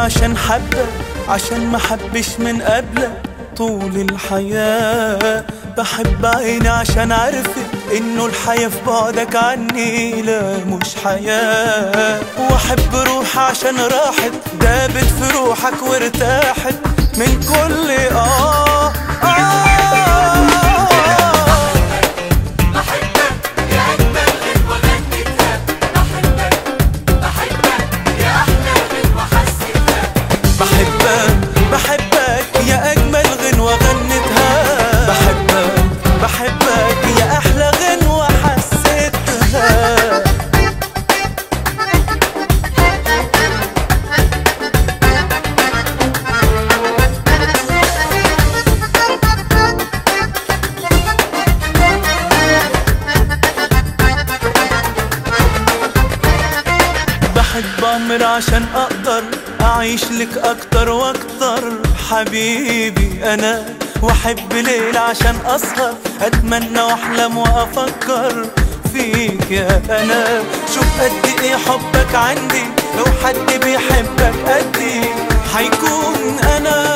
عشان حبك عشان ما حبش من قبلك طول الحياة بحب عيني عشان عرفت انه الحياة في بعدك عني لا مش حياة واحب روحي عشان راحت دابت في روحك وارتاحت من كل اه اه بحبك يا أجمل غنوة غنيتها بحبك بحبك يا أحلى غنوة حسيتها بحبك بحبك يا أجمل غنوة غنتها بحبك بحبك يا أحلى غنوة حسيتها بحب أمر عشان أقدر أعيش لك أكتر وأكتر حبيبي أنا وأحب ليل عشان أسهر أتمنى وأحلم وأفكر فيك يا أنا شوف قد إيه حبك عندي لو حد بيحبك قدي حيكون أنا